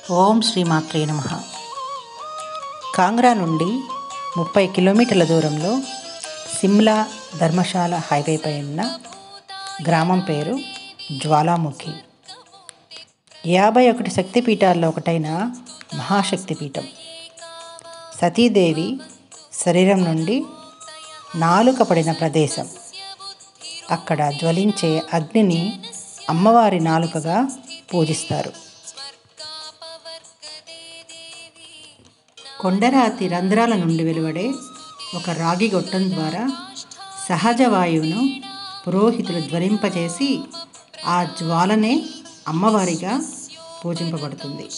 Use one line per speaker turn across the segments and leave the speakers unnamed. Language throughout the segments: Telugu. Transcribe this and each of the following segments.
ఓం శ్రీమాత్రే నమ కాంగ్రా నుండి ముప్పై కిలోమీటర్ల దూరంలో సిమ్లా ధర్మశాల హైవేపై ఉన్న గ్రామం పేరు జ్వాలాముఖి యాభై ఒకటి శక్తిపీఠాల్లో ఒకటైన మహాశక్తిపీఠం సతీదేవి శరీరం నుండి నాలుక పడిన ప్రదేశం అక్కడ జ్వలించే అగ్నిని అమ్మవారి నాలుకగా పూజిస్తారు కొండరాతి రంధ్రాల నుండి వెలువడే ఒక రాగి గొట్టం ద్వారా సహజ వాయువును పురోహితులు జ్వలింపజేసి ఆ జ్వాలనే అమ్మవారిగా పూజింపబడుతుంది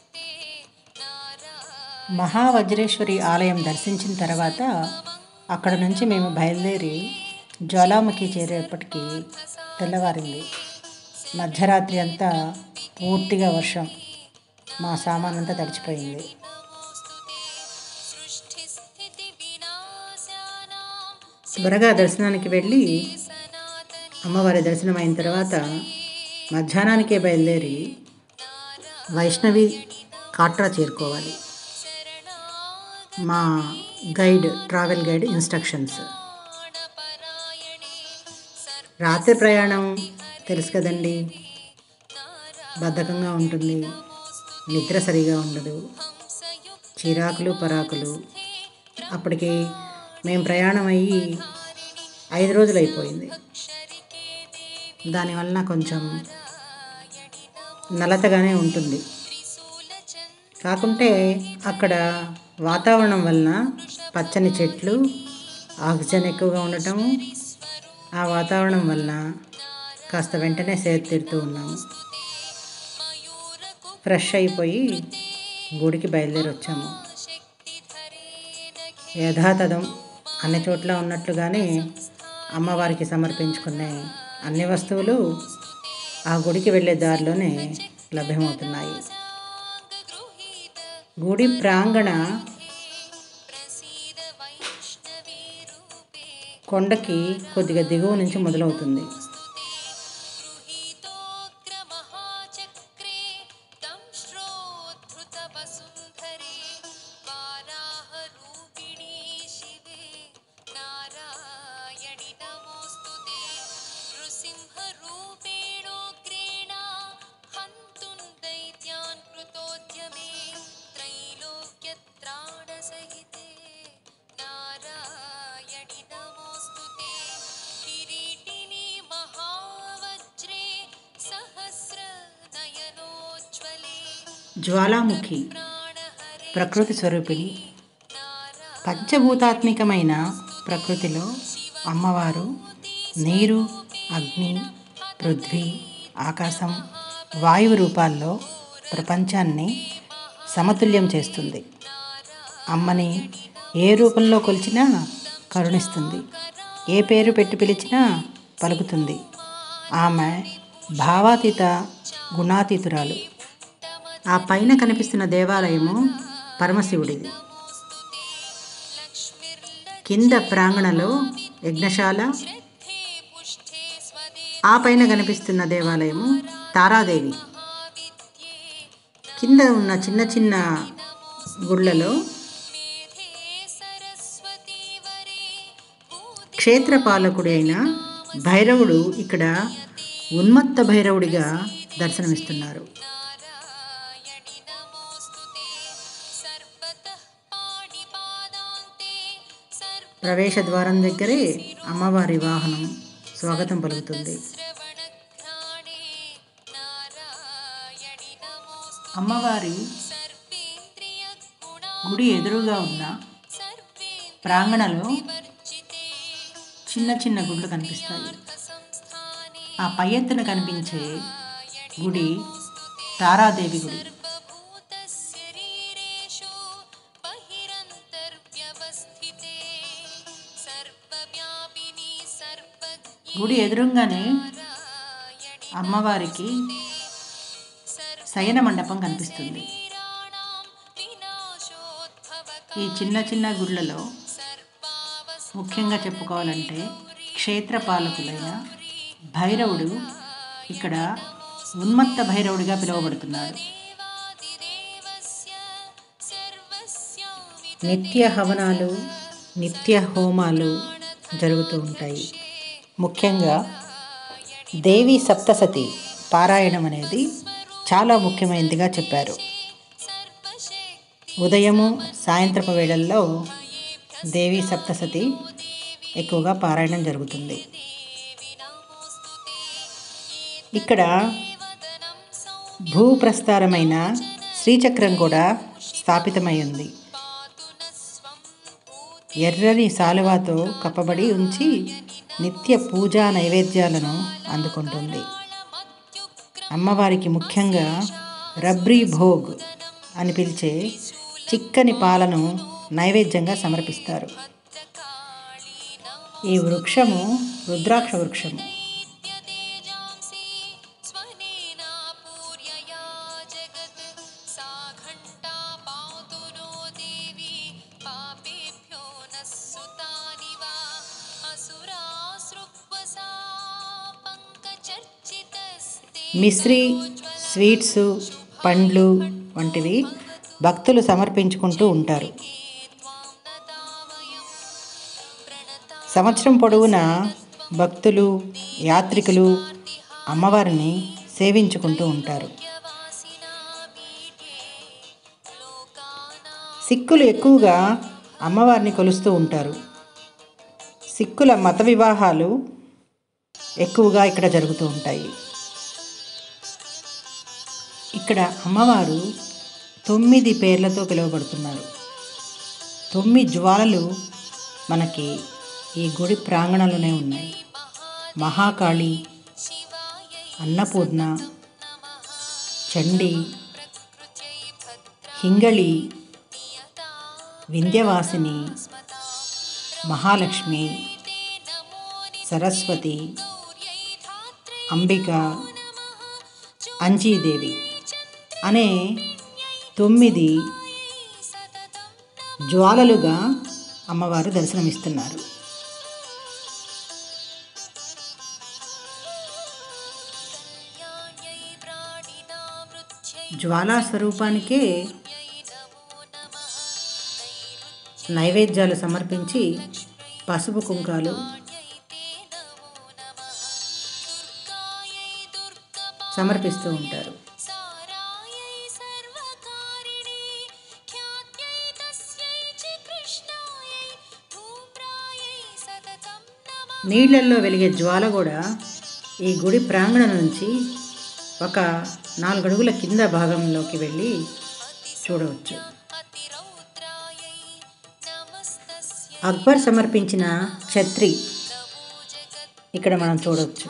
మహావజ్రేశ్వరి ఆలయం దర్శించిన తర్వాత అక్కడ నుంచి మేము బయలుదేరి జ్వాలాముఖి చేరేపటికి తెల్లవారింది మధ్యరాత్రి అంతా పూర్తిగా వర్షం మా సామాన్ అంతా తడిచిపోయింది త్వరగా దర్శనానికి వెళ్ళి అమ్మవారి దర్శనం అయిన తర్వాత మధ్యాహ్నానికే బయలుదేరి వైష్ణవి కాట్రా చేరుకోవాలి మా గైడ్ ట్రావెల్ గైడ్ ఇన్స్ట్రక్షన్స్ రాత్రి ప్రయాణం తెలుసు కదండి బద్ధకంగా ఉంటుంది నిద్ర సరిగా ఉండదు చిరాకులు పరాకులు అప్పటికి మేము ప్రయాణం అయ్యి ఐదు రోజులు అయిపోయింది దానివలన కొంచెం నలతగానే ఉంటుంది కాకుంటే అక్కడ వాతావరణం వలన పచ్చని చెట్లు ఆక్సిజన్ ఎక్కువగా ఉండటం ఆ వాతావరణం వలన కాస్త వెంటనే సేద తీరుతూ ఉన్నాము ఫ్రెష్ అయిపోయి గుడికి బయలుదేరి వచ్చాము యథాతథం అన్ని చోట్ల ఉన్నట్లుగానే అమ్మవారికి సమర్పించుకునే అన్ని వస్తువులు ఆ గుడికి వెళ్ళే దారిలోనే లభ్యమవుతున్నాయి గుడి ప్రాంగణ కొండకి కొద్దిగా దిగువ నుంచి మొదలవుతుంది జ్వాలాముఖి ప్రకృతి స్వరూపిణి పంచభూతాత్మికమైన ప్రకృతిలో అమ్మవారు నీరు అగ్ని పృథ్వీ ఆకాశం వాయువు రూపాల్లో ప్రపంచాన్ని సమతుల్యం చేస్తుంది అమ్మని ఏ రూపంలో కొలిచినా కరుణిస్తుంది ఏ పేరు పెట్టి పిలిచినా పలుకుతుంది ఆమె భావాతీత గుణాతీతురాలు ఆ పైన కనిపిస్తున్న దేవాలయము పరమశివుడిది కింద ప్రాంగణలో యజ్ఞశాల ఆ పైన కనిపిస్తున్న దేవాలయము తారాదేవి కింద ఉన్న చిన్న చిన్న గుళ్ళలో క్షేత్రపాలకుడు అయిన భైరవుడు ఇక్కడ ఉన్మత్త భైరవుడిగా దర్శనమిస్తున్నారు ప్రవేశ ద్వారం దగ్గరే అమ్మవారి వాహనం స్వాగతం పలుకుతుంది అమ్మవారి గుడి ఎదురుగా ఉన్న ప్రాంగణలో చిన్న చిన్న గుళ్ళు కనిపిస్తాయి ఆ పై ఎత్తున కనిపించే గుడి తారాదేవి గుడి గుడి ఎదురుగానే అమ్మవారికి శయన మండపం కనిపిస్తుంది ఈ చిన్న చిన్న గుళ్ళలో ముఖ్యంగా చెప్పుకోవాలంటే క్షేత్రపాలకులైన భైరవుడు ఇక్కడ ఉన్మత్త భైరవుడిగా పిలువబడుతున్నాడు నిత్య హవనాలు నిత్య హోమాలు జరుగుతూ ఉంటాయి ముఖ్యంగా దేవి సప్తసతి పారాయణం అనేది చాలా ముఖ్యమైనదిగా చెప్పారు ఉదయము సాయంత్రపు వేళల్లో దేవి సప్తసతి ఎక్కువగా పారాయణం జరుగుతుంది ఇక్కడ భూప్రస్థారమైన శ్రీచక్రం కూడా స్థాపితమై ఉంది ఎర్రని సాలువాతో కప్పబడి ఉంచి నిత్య పూజా నైవేద్యాలను అందుకుంటుంది అమ్మవారికి ముఖ్యంగా రబ్రీ భోగ్ అని పిలిచే చిక్కని పాలను నైవేద్యంగా సమర్పిస్తారు ఈ వృక్షము రుద్రాక్ష వృక్షము మిశ్రీ స్వీట్స్ పండ్లు వంటివి భక్తులు సమర్పించుకుంటూ ఉంటారు సంవత్సరం పొడవునా భక్తులు యాత్రికులు అమ్మవారిని సేవించుకుంటూ ఉంటారు సిక్కులు ఎక్కువగా అమ్మవారిని కొలుస్తూ ఉంటారు సిక్కుల మత వివాహాలు ఎక్కువగా ఇక్కడ జరుగుతూ ఉంటాయి ఇక్కడ అమ్మవారు తొమ్మిది పేర్లతో పిలువబడుతున్నారు తొమ్మిది జ్వాలలు మనకి ఈ గుడి ప్రాంగణంలోనే ఉన్నాయి మహాకాళి అన్నపూర్ణ చండి హింగళి వింధ్యవాసిని మహాలక్ష్మి సరస్వతి అంబిక అంజీదేవి అనే తొమ్మిది జ్వాలలుగా అమ్మవారు దర్శనమిస్తున్నారు జ్వాలా స్వరూపానికే నైవేద్యాలు సమర్పించి పసుపు కుంకాలు సమర్పిస్తూ ఉంటారు నీళ్ళల్లో వెలిగే జ్వాల కూడా ఈ గుడి ప్రాంగణం నుంచి ఒక నాలుగు అడుగుల కింద భాగంలోకి వెళ్ళి చూడవచ్చు అక్బర్ సమర్పించిన ఛత్రి ఇక్కడ మనం చూడవచ్చు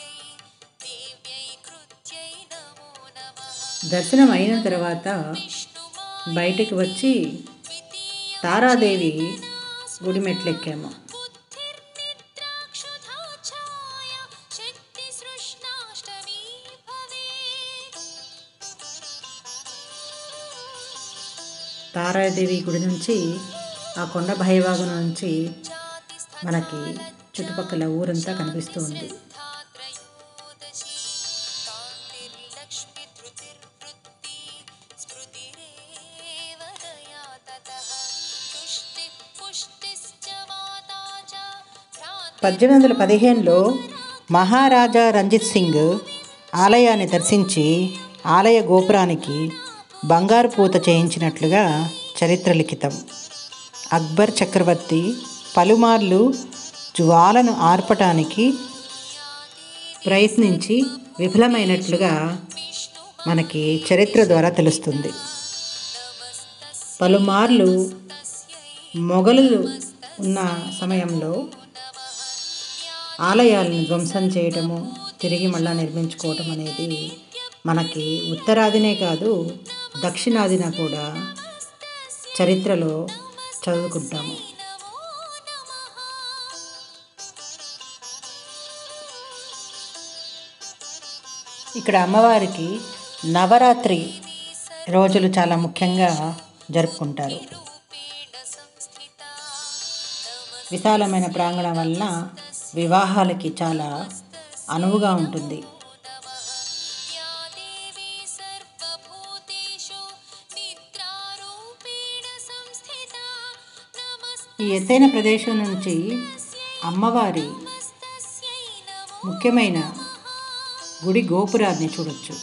దర్శనం అయిన తర్వాత బయటికి వచ్చి తారాదేవి గుడి మెట్లెక్కాము తారాదేవి గుడి నుంచి ఆ కొండ భైభాగం నుంచి మనకి చుట్టుపక్కల ఊరంతా కనిపిస్తూ ఉంది పద్దెనిమిది వందల పదిహేనులో మహారాజా రంజిత్ సింగ్ ఆలయాన్ని దర్శించి ఆలయ గోపురానికి బంగారు పూత చేయించినట్లుగా చరిత్ర లిఖితం అక్బర్ చక్రవర్తి పలుమార్లు జ్వాలను ఆర్పటానికి ప్రయత్నించి విఫలమైనట్లుగా మనకి చరిత్ర ద్వారా తెలుస్తుంది పలుమార్లు మొఘలులు ఉన్న సమయంలో ఆలయాలను ధ్వంసం చేయటము తిరిగి మళ్ళా నిర్మించుకోవటం అనేది మనకి ఉత్తరాదినే కాదు దక్షిణాదిన కూడా చరిత్రలో చదువుకుంటాము ఇక్కడ అమ్మవారికి నవరాత్రి రోజులు చాలా ముఖ్యంగా జరుపుకుంటారు విశాలమైన ప్రాంగణం వలన వివాహాలకి చాలా అనువుగా ఉంటుంది ఈ ఎత్తైన ప్రదేశం నుంచి అమ్మవారి ముఖ్యమైన గుడి గోపురాన్ని చూడొచ్చు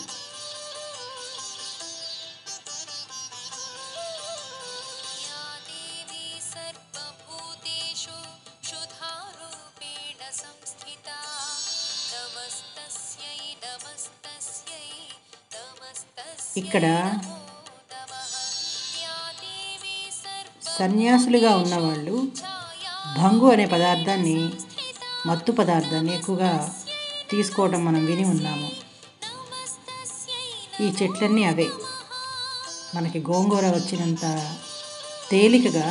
या देवी सर्वभूतेषु क्षुधारूपेण संस्थिता नमस्तस्यै नमस्तस्यै नमस्तस्यै
ఇక్కడ
नमो नमः या देवी
సన్యాసులుగా ఉన్నవాళ్ళు
सर्वछाया
భంగు అనే పదార్థాన్ని మత్తు పదార్థాన్ని ఎక్కువగా తీసుకోవడం మనం విని ఉన్నాము
नमस्तस्यै
ఈ చెట్లన్నీ అవే మనకి గోంగూర వచ్చినంత తేలికగా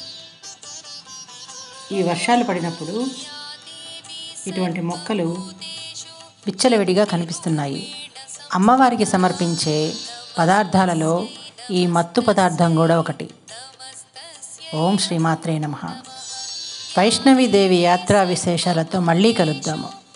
ఈ వర్షాలు పడినప్పుడు ఇటువంటి మొక్కలు విచ్చలవిడిగా కనిపిస్తున్నాయి అమ్మవారికి సమర్పించే పదార్థాలలో ఈ మత్తు పదార్థం కూడా ఒకటి ఓం శ్రీమాత్రే నమ వైష్ణవీదేవి యాత్రా విశేషాలతో మళ్ళీ కలుద్దాము